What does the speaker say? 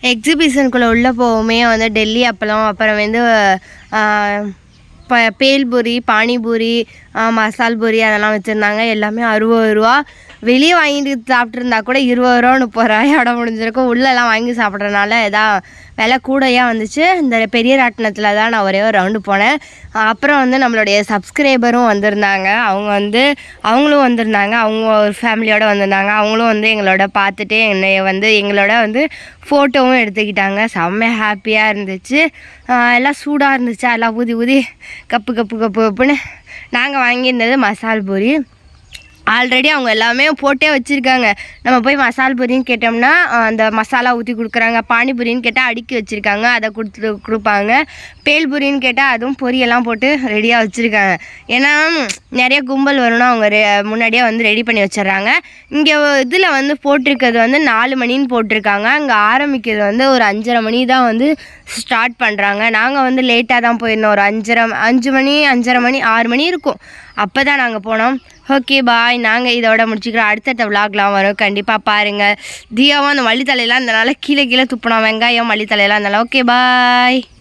எக்ஸிபிஷனுக்குள்ளே உள்ளே போகவுமே வந்து டெல்லி அப்பளம் அப்புறம் வந்து ஆஹ், ப பேல்பூரி பானிபூரி ஆஹ், மசால் பூரி அதெல்லாம் வச்சுருந்தாங்க எல்லாமே அறுபது ரூபா வெளியே வாங்கிட்டு சாப்பிட்ருந்தா கூட இருபது ரூபா முப்பது ரூபாயோட முடிஞ்சிருக்கும் உள்ளெல்லாம் வாங்கி சாப்பிட்றதுனால எதா விலை கூடையாக வந்துச்சு இந்த பெரிய ராட்டினத்தில் தான் நான் ஒரே ஒரு ரவுண்டு போனேன் அப்புறம் வந்து நம்மளுடைய சப்ஸ்கிரைபரும் வந்திருந்தாங்க அவங்க வந்து அவங்களும் வந்திருந்தாங்க அவங்க ஒரு ஃபேமிலியோடு வந்திருந்தாங்க அவங்களும் வந்து எங்களோட பார்த்துட்டு என்னை வந்து எங்களோட வந்து ஃபோட்டோவும் எடுத்துக்கிட்டாங்க செம்ம ஹாப்பியாக இருந்துச்சு ஆஹ் எல்லாம் சூடாக இருந்துச்சு எல்லாம் ஊதி ஊதி கப்பு கப்பு கப்பு கப்புன்னு நாங்கள் வாங்கியிருந்தது மசால் பூரி ஆல்ரெடி அவங்க எல்லாமே போட்டே வச்சுருக்காங்க நம்ம போய் மசால் பூரின்னு கேட்டோம்னா அஹ், அந்த மசாலா ஊற்றி கொடுக்குறாங்க பானிபூரின்னு கேட்டால் அடுக்கி வச்சுருக்காங்க அதை கொடுத்து கொடுப்பாங்க பேல்பூரின்னு கேட்டால் அதுவும் பொரியெல்லாம் போட்டு ரெடியாக வச்சுருக்காங்க ஏன்னா ம், நிறைய கும்பல் வரணும் அவங்க ரெ முன்னாடியே வந்து ரெடி பண்ணி வச்சிடுறாங்க இங்கே இதில் வந்து போட்டிருக்கிறது வந்து நாலு மணின்னு போட்டிருக்காங்க அங்கே ஆரம்பிக்கிறது வந்து ஒரு அஞ்சரை மணி தான் வந்து ஸ்டார்ட் பண்ணுறாங்க நாங்கள் வந்து லேட்டாக தான் போயிருந்தோம் ஒரு அஞ்சரை அஞ்சு மணி அஞ்சரை மணி ஆறு மணி இருக்கும் அப்போ தான் நாங்கள் போனோம் ஓகே பாய் நாங்கள் இதோட முடிச்சுக்கிறோம் அடுத்தடுத்த விளாக்லாம் வரும் கண்டிப்பாக பாருங்கள் தியாவும் அந்த மல்லித்தலையெல்லாம் இருந்தனால கீழே கீழே துப்பினோம் வெங்காயம் மல்லித்தலையெல்லாம் இருந்தாலும் ஓகே பாய்